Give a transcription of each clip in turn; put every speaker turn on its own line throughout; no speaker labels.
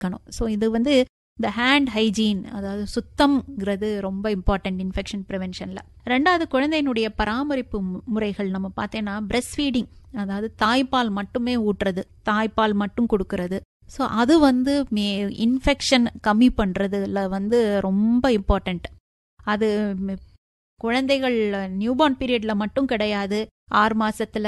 இருக்கணும் ஸோ இது வந்து இந்த ஹேண்ட் ஹைஜீன் அதாவது சுத்தம்ங்கிறது ரொம்ப இம்பார்ட்டன்ட் இன்ஃபெக்ஷன் ப்ரிவென்ஷனில் ரெண்டாவது குழந்தையினுடைய பராமரிப்பு மு- முறைகள் நம்ம பார்த்தேன்னா பிரஸ்ட் ஃபீடிங் அதாவது தாய்ப்பால் மட்டுமே ஊட்டுறது தாய்ப்பால் மட்டும் கொடுக்கறது ஸோ அது வந்து மே இன்ஃபெக்ஷன் கம்மி பண்ணுறதுல வந்து ரொம்ப இம்பார்ட்டண்ட் அது ம், குழந்தைகள் நியூபார்ன் பீரியட்ல மட்டும் கிடையாது ஆறு மாசத்துல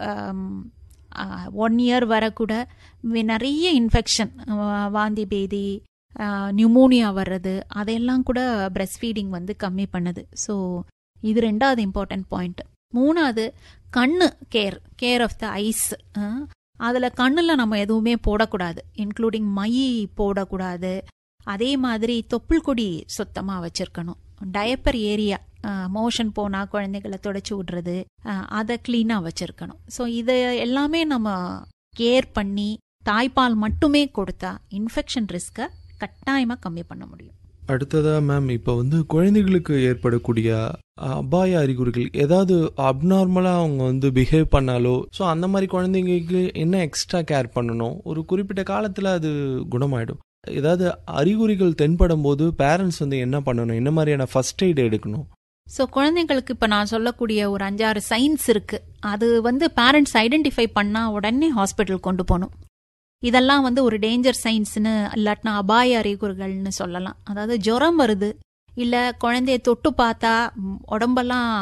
ஒன் இயர் வர கூட வி- நிறைய இன்ஃபெக்ஷன் வாந்தி பேதி நியூமோனியா வர்றது அதையெல்லாம் கூட பிரஸ்ட் ஃபீடிங் வந்து கம்மி பண்ணுது ஸோ இது ரெண்டாவது இம்பார்ட்டன்ட் பாயிண்ட் மூணாவது கண்ணு care care of the eyes அதில் கண்ணில் நம்ம எதுவுமே போடக்கூடாது இன்க்ளூடிங் மை போடக்கூடாது அதே மாதிரி தொப்புள் கொடி சுத்தமாக வச்சிருக்கணும் டயப்பர் ஏரியா மோஷன் போனால் குழந்தைகளை தொடச்சி விடுறது அஹ், அதை க்ளீனாக வச்சிருக்கணும் ஸோ இதை எல்லாமே நம்ம கேர் பண்ணி தாய்ப்பால் மட்டுமே கொடுத்தா இன்ஃபெக்ஷன் ரிஸ்க்கை கட்டாயமாக கம்மி பண்ண முடியும்
அடுத்ததா மேம் இப்போ வந்து குழந்தைகளுக்கு ஏற்படக்கூடிய அஹ், அபாய அறிகுறிகள் ஏதாவது அப்நார்மலாக அவங்க வந்து பிஹேவ் பண்ணாலோ ஸோ அந்த மாதிரி குழந்தைங்களுக்கு என்ன எக்ஸ்ட்ரா கேர் பண்ணணும் ஒரு குறிப்பிட்ட காலத்தில் அது குணமாயிடும் ஏதாவது அறிகுறிகள் தென்படும் போது பேரண்ட்ஸ் வந்து என்ன பண்ணணும் என்ன மாதிரியான ஃபர்ஸ்ட் எய்ட் எடுக்கணும்
ஸோ குழந்தைங்களுக்கு இப்போ நான் சொல்லக்கூடிய ஒரு அஞ்சாறு சைன்ஸ் இருக்கு அது வந்து பேரண்ட்ஸ் ஐடென்டிஃபை பண்ணா உடனே ஹாஸ்பிட்டல் கொண்டு போகணும் இதெல்லாம் வந்து ஒரு டேஞ்சர் சைன்ஸ்னு இல்லாட்டினா அபாய அறிகுறிகள்னு சொல்லலாம் அதாவது ஜுரம் வருது இல்லை குழந்தைய தொட்டு பார்த்தா ம், உடம்பெல்லாம்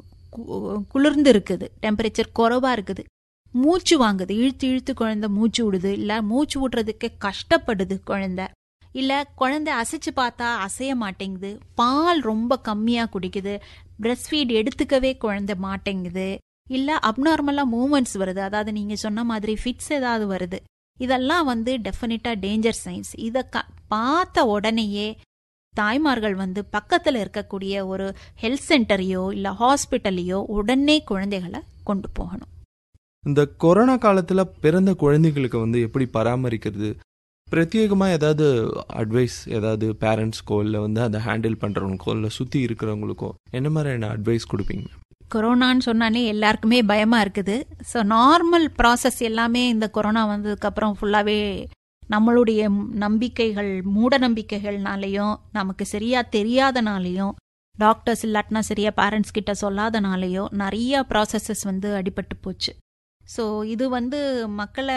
கு- குளிர்ந்து இருக்குது டெம்பரேச்சர் குறைவா இருக்குது மூச்சு வாங்குது இழுத்து இழுத்து குழந்தை மூச்சு விடுது இல்லை மூச்சு விடுறதுக்கு கஷ்டப்படுது குழந்தை இல்ல குழந்தை அசைச்சு பார்த்தா அசைய மாட்டேங்குது பால் ரொம்ப கம்மியா குடிக்குது பிரஸ்ட் ஃபீட் எடுத்துக்கவே குழந்தை மாட்டேங்குது இல்ல அப்நார்மலா மூமெண்ட்ஸ் வருது அதாவது நீங்க சொன்ன மாதிரி ஃபிட்ஸ் ஏதாவது வருது இதெல்லாம் வந்து டெஃபினட்டா டேஞ்சர் சைன்ஸ் இதை க- பார்த்த உடனேயே தாய்மார்கள் வந்து பக்கத்துல இருக்கக்கூடிய ஒரு ஹெல்த் சென்டரையோ இல்ல ஹாஸ்பிட்டலையோ உடனே குழந்தைகளை கொண்டு போகணும்
இந்த கொரோனா காலத்தில் பிறந்த குழந்தைகளுக்கு வந்து எப்படி பராமரிக்கிறது பிரத்யேகமாக ஏதாவது அட்வைஸ் ஏதாவது பேரண்ட்ஸ்க்கோ இல்லை வந்து அதை ஹேண்டில் பண்ணுறவங்களுக்கோ இல்லை சுற்றி இருக்கிறவங்களுக்கோ என்ன மாதிரியான அட்வைஸ் கொடுப்பீங்க
கொரோனான்னு சொன்னாலே எல்லாருக்குமே பயமா இருக்குது ஸோ நார்மல் ப்ராசஸ் எல்லாமே இந்த கொரோனா வந்ததுக்கு அப்புறம் ஃபுல்லாவே நம்மளுடைய நம்பிக்கைகள் மூட நம்பிக்கைகள்னாலையும் நமக்கு சரியா தெரியாதனாலையும் டாக்டர்ஸ் இல்லாட்டினா சரியா பேரண்ட்ஸ் கிட்ட சொல்லாதனாலையோ நிறைய ப்ராசஸஸ் வந்து அடிபட்டு போச்சு ஸோ இது வந்து மக்களை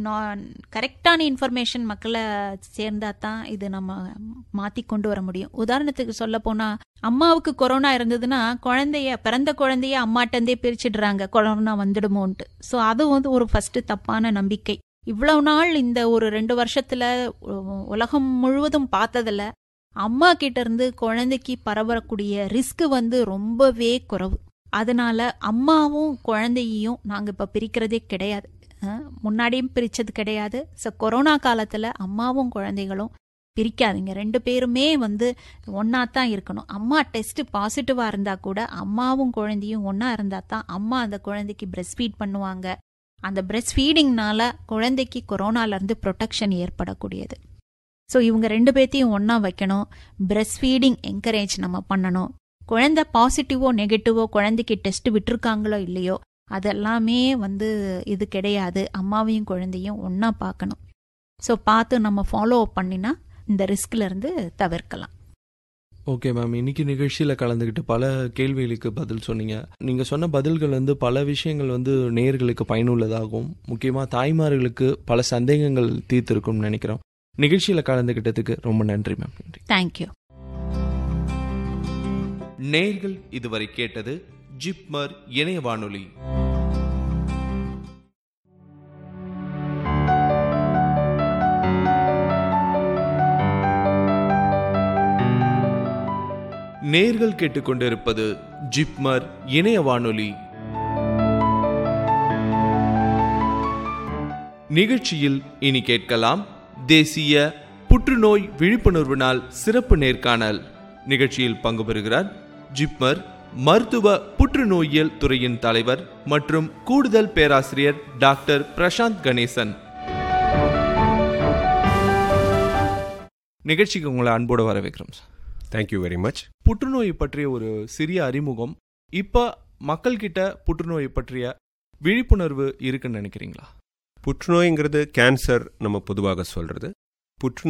கரெக்டான இன்ஃபர்மேஷன் மக்களை சேர்ந்தா தான் இது நம்ம மாற்றி கொண்டு வர முடியும் உதாரணத்துக்கு சொல்ல போனா அம்மாவுக்கு கொரோனா இருந்ததுன்னா குழந்தைய பிறந்த குழந்தைய அம்மாட்டந்தே பிரிச்சிடுறாங்க கொரோனா வந்துடுமோன்ட்டு ஸோ அது வந்து ஒரு ஃபர்ஸ்ட் தப்பான நம்பிக்கை இவ்வளவு நாள் இந்த ஒரு ரெண்டு வருஷத்துல உ- உலகம் முழுவதும் பார்த்ததுல அம்மா கிட்ட இருந்து குழந்தைக்கு பரவக்கூடிய ரிஸ்க் வந்து ரொம்பவே குறைவு அதனால அம்மாவும் குழந்தையையும் நாங்க இப்ப பிரிக்கிறதே கிடையாது அஹ், முன்னாடியும் பிரிச்சது கிடையாது ஸோ கொரோனா காலத்துல அம்மாவும் குழந்தைகளும் பிரிக்காதீங்க ரெண்டு பேருமே வந்து ஒன்னா தான் இருக்கணும் அம்மா டெஸ்ட் பாசிட்டிவா இருந்தா கூட அம்மாவும் குழந்தையும் ஒன்னா இருந்தா தான் அம்மா அந்த குழந்தைக்கு பிரஸ்ட் ஃபீட் பண்ணுவாங்க அந்த பிரஸ்ட் ஃபீடிங்னால குழந்தைக்கு கொரோனால இருந்து ப்ரொடெக்ஷன் ஏற்படக்கூடியது ஸோ இவங்க ரெண்டு பேர்த்தையும் ஒண்ணா வைக்கணும் பிரஸ்ட் ஃபீடிங் என்கரேஜ் நம்ம பண்ணணும் குழந்தை பாசிட்டிவோ நெகட்டிவோ குழந்தைக்கு டெஸ்ட் விட்டிருக்காங்களோ இல்லையோ அதெல்லாமே வந்து இது கிடையாது அம்மாவையும் குழந்தையும் ஒண்ணா பார்க்கணும் ஸோ பார்த்து நம்ம ஃபாலோ அப் பண்ணினா இந்த ரிஸ்க்ல இருந்து தவிர்க்கலாம்
ஓகே மேம் இன்னைக்கு நிகழ்ச்சியில் கலந்துக்கிட்டு பல கேள்விகளுக்கு பதில் சொன்னீங்க நீங்கள் சொன்ன பதில்கள் வந்து பல விஷயங்கள் வந்து நேயர்களுக்கு பயனுள்ளதாகவும் முக்கியமாக தாய்மார்களுக்கு பல சந்தேகங்கள் தீர்த்திருக்கும்னு நினைக்கிறோம் நிகழ்ச்சியில் கலந்துக்கிட்டதுக்கு ரொம்ப நன்றி மேம் நன்றி
தேங்க்யூ
நேர்கள் இதுவரை கேட்டது ஜிப்மர் இணைய வானொலி நேர்கள் கேட்டுக்கொண்டிருப்பது ஜிப்மர் இணைய வானொலி நிகழ்ச்சியில் இனி கேட்கலாம் தேசிய புற்றுநோய் விழிப்புணர்வு நாள் சிறப்பு நேர்காணல் நிகழ்ச்சியில் பங்கு பெறுகிறார் ஜிப்மர் மருத்துவ புற்றுநோயியல் துறையின் தலைவர் மற்றும் கூடுதல் பேராசிரியர் டாக்டர் பிரசாந்த் கணேசன் நிகழ்ச்சிக்கு உங்களை அன்போடு வரவேற்கிறோம் சார்
தேங்க்யூ வெரி மச்
புற்றுநோய் பற்றிய ஒரு சிறிய அறிமுகம் இப்ப மக்கள்கிட்ட புற்றுநோய் பற்றிய விழிப்புணர்வு இருக்குன்னு நினைக்கிறீங்களா
புற்றுநோய்ங்கிறது கேன்சர் நம்ம பொதுவாக சொல்றது புற்று